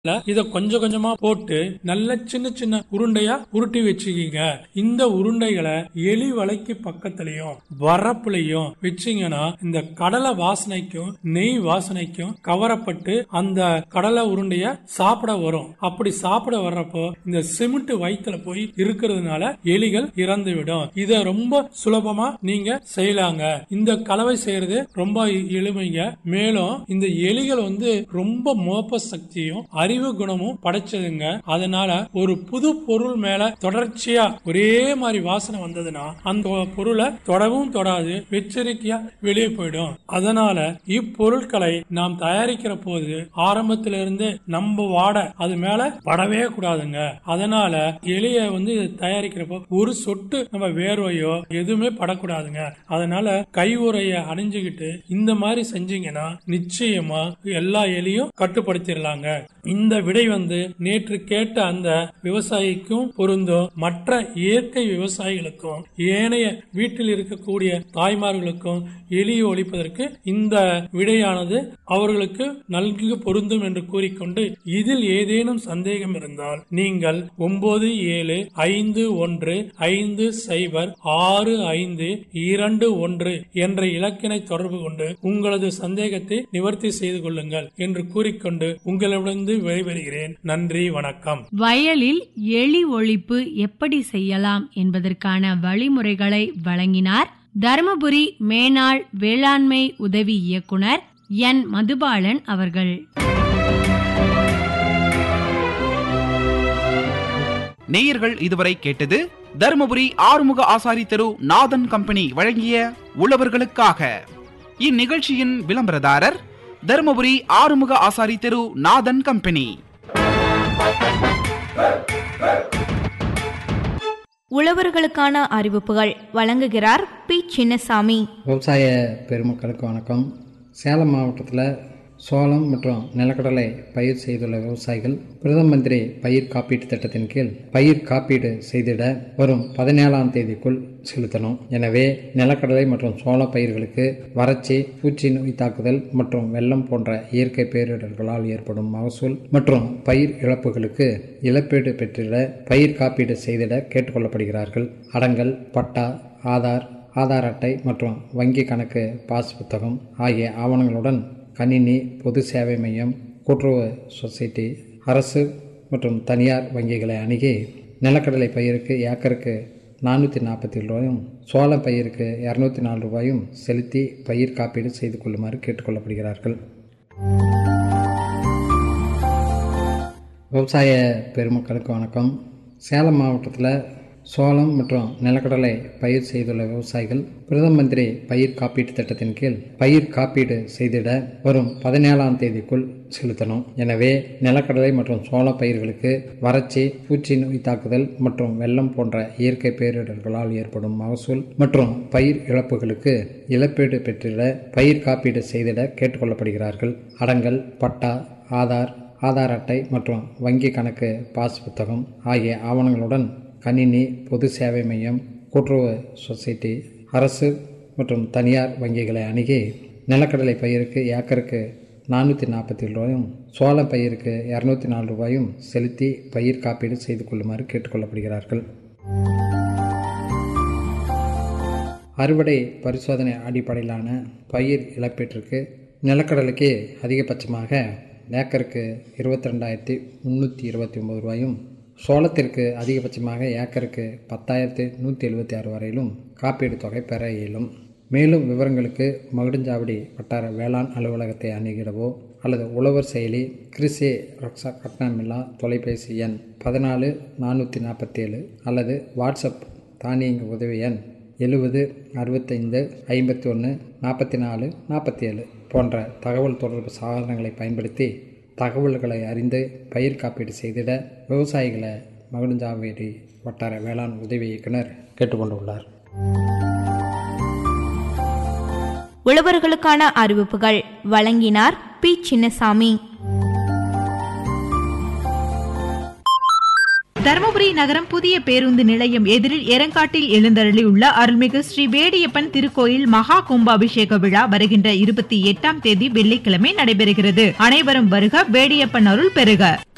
இல்ல, இத கொஞ்சம் கொஞ்சமா போட்டு நல்ல சின்ன சின்ன உருண்டையா உருட்டி வச்சுக்கீங்க இந்த உருண்டைகளை எலி வலைக்கு பக்கத்துலயும் வரப்புலயும் வச்சீங்கன்னா இந்த கடலை வாசனைக்கும் நெய் வாசனைக்கும் கவரப்பட்டு அந்த கடலை உருண்டைய சாப்பிட வரும் அப்படி சாப்பிட வர்றப்போ இந்த சிமெண்ட் வயிற்றுல போய் இருக்கிறதுனால எலிகள் இறந்து விடும் இத ரொம்ப சுலபமா நீங்க செய்யலாங்க இந்த கலவை செய்யறது ரொம்ப எளிமைங்க மேலும் இந்த எலிகள் வந்து ரொம்ப மோப்ப சக்தியும் அறிவு குணமும் படைச்சதுங்க அதனால ஒரு புது பொருள் மேல தொடர்ச்சியா ஒரே மாதிரி வாசனை வந்ததுன்னா அந்த பொருளை தொடவும் தொடாது எச்சரிக்கையா வெளியே போயிடும் அதனால இப்பொருட்களை நாம் தயாரிக்கிற போது ஆரம்பத்தில இருந்து நம்ம வாட அது மேல படவே கூடாதுங்க அதனால எலிய வந்து இதை தயாரிக்கிறப்போ ஒரு சொட்டு நம்ம வேர்வையோ எதுவுமே படக்கூடாதுங்க அதனால கை உரைய அணிஞ்சுக்கிட்டு இந்த மாதிரி செஞ்சீங்கன்னா நிச்சயமா எல்லா எலியும் கட்டுப்படுத்திடலாங்க இந்த விடை வந்து நேற்று கேட்ட அந்த விவசாயிக்கும் பொருந்தும் மற்ற இயற்கை விவசாயிகளுக்கும் ஏனைய வீட்டில் இருக்கக்கூடிய தாய்மார்களுக்கும் எலியை ஒழிப்பதற்கு இந்த விடையானது அவர்களுக்கு நன்கு பொருந்தும் என்று கூறிக்கொண்டு இதில் ஏதேனும் சந்தேகம் இருந்தால் நீங்கள் ஒன்பது ஏழு ஐந்து ஒன்று ஐந்து சைபர் ஆறு ஐந்து இரண்டு ஒன்று என்ற இலக்கினை தொடர்பு கொண்டு உங்களது சந்தேகத்தை நிவர்த்தி செய்து கொள்ளுங்கள் என்று கூறிக்கொண்டு உங்களிடமிருந்து விடைபெறுகிறேன் நன்றி வணக்கம் வயலில் எலி ஒழிப்பு எப்படி செய்யலாம் என்பதற்கான வழிமுறைகளை வழங்கினார் தருமபுரி மேனாள் வேளாண்மை உதவி இயக்குனர் என் மதுபாலன் அவர்கள் நேயர்கள் இதுவரை கேட்டது தருமபுரி ஆறுமுக ஆசாரி தெரு நாதன் கம்பெனி வழங்கிய உழவர்களுக்காக இந்நிகழ்ச்சியின் விளம்பரதாரர் தருமபுரி ஆறுமுக ஆசாரி தெரு நாதன் கம்பெனி உழவர்களுக்கான அறிவிப்புகள் வழங்குகிறார் பி சின்னசாமி விவசாய பெருமக்களுக்கு வணக்கம் சேலம் மாவட்டத்தில் சோளம் மற்றும் நிலக்கடலை பயிர் செய்துள்ள விவசாயிகள் பிரதம மந்திரி பயிர் காப்பீட்டு திட்டத்தின் கீழ் பயிர் காப்பீடு செய்திட வரும் பதினேழாம் தேதிக்குள் செலுத்தணும் எனவே நிலக்கடலை மற்றும் சோள பயிர்களுக்கு வறட்சி பூச்சி நோய் தாக்குதல் மற்றும் வெள்ளம் போன்ற இயற்கை பேரிடர்களால் ஏற்படும் மகசூல் மற்றும் பயிர் இழப்புகளுக்கு இழப்பீடு பெற்றிட பயிர் காப்பீடு செய்திட கேட்டுக்கொள்ளப்படுகிறார்கள் அடங்கல் பட்டா ஆதார் ஆதார் அட்டை மற்றும் வங்கி கணக்கு பாஸ் புத்தகம் ஆகிய ஆவணங்களுடன் கணினி பொது சேவை மையம் கூட்டுறவு சொசைட்டி அரசு மற்றும் தனியார் வங்கிகளை அணுகி நிலக்கடலை பயிருக்கு ஏக்கருக்கு நானூற்றி நாற்பத்தி ரூபாயும் சோள பயிருக்கு இரநூத்தி நாலு ரூபாயும் செலுத்தி பயிர் காப்பீடு செய்து கொள்ளுமாறு கேட்டுக்கொள்ளப்படுகிறார்கள் விவசாய பெருமக்களுக்கு வணக்கம் சேலம் மாவட்டத்தில் சோளம் மற்றும் நிலக்கடலை பயிர் செய்துள்ள விவசாயிகள் பிரதம மந்திரி பயிர் காப்பீட்டு திட்டத்தின் கீழ் பயிர் காப்பீடு செய்திட வரும் பதினேழாம் தேதிக்குள் செலுத்தணும் எனவே நிலக்கடலை மற்றும் சோள பயிர்களுக்கு வறட்சி பூச்சி நோய் தாக்குதல் மற்றும் வெள்ளம் போன்ற இயற்கை பேரிடர்களால் ஏற்படும் மகசூல் மற்றும் பயிர் இழப்புகளுக்கு இழப்பீடு பெற்றிட பயிர் காப்பீடு செய்திட கேட்டுக்கொள்ளப்படுகிறார்கள் அடங்கல் பட்டா ஆதார் ஆதார் அட்டை மற்றும் வங்கி கணக்கு பாஸ் புத்தகம் ஆகிய ஆவணங்களுடன் கணினி பொது சேவை மையம் கூட்டுறவு சொசைட்டி அரசு மற்றும் தனியார் வங்கிகளை அணுகி நிலக்கடலை பயிருக்கு ஏக்கருக்கு நானூற்றி நாற்பத்தி ரூபாயும் சோள பயிருக்கு இரநூத்தி நாலு ரூபாயும் செலுத்தி பயிர் காப்பீடு செய்து கொள்ளுமாறு கேட்டுக்கொள்ளப்படுகிறார்கள் அறுவடை பரிசோதனை அடிப்படையிலான பயிர் இழப்பீட்டிற்கு நிலக்கடலைக்கு அதிகபட்சமாக ஏக்கருக்கு இருபத்தி ரெண்டாயிரத்தி முந்நூற்றி இருபத்தி ஒம்பது ரூபாயும் சோளத்திற்கு அதிகபட்சமாக ஏக்கருக்கு பத்தாயிரத்து நூற்றி எழுபத்தி ஆறு வரையிலும் காப்பீடு தொகை பெற இயலும் மேலும் விவரங்களுக்கு மகுடஞ்சாவடி வட்டார வேளாண் அலுவலகத்தை அணுகிடவோ அல்லது உழவர் செயலி கிருஷி ரக்ஷா கட்டணமில்லா தொலைபேசி எண் பதினாலு நானூற்றி நாற்பத்தேழு அல்லது வாட்ஸ்அப் தானியங்க உதவி எண் எழுபது அறுபத்தைந்து ஐம்பத்தி ஒன்று நாற்பத்தி நாலு நாற்பத்தி ஏழு போன்ற தகவல் தொடர்பு சாதனங்களை பயன்படுத்தி தகவல்களை அறிந்து பயிர் காப்பீடு செய்திட விவசாயிகளை மகுடஞ்சாவேரி வட்டார வேளாண் உதவி இயக்குனர் கேட்டுக்கொண்டுள்ளார் உழவர்களுக்கான அறிவிப்புகள் வழங்கினார் பி சின்னசாமி தருமபுரி நகரம் புதிய பேருந்து நிலையம் எதிரில் எரங்காட்டில் எழுந்தருளியுள்ள அருள்மிகு ஸ்ரீ வேடியப்பன் திருக்கோயில் மகா கும்பாபிஷேக விழா வருகின்ற இருபத்தி எட்டாம் தேதி வெள்ளிக்கிழமை நடைபெறுகிறது அனைவரும் வருக வேடியப்பன் அருள் பெறுக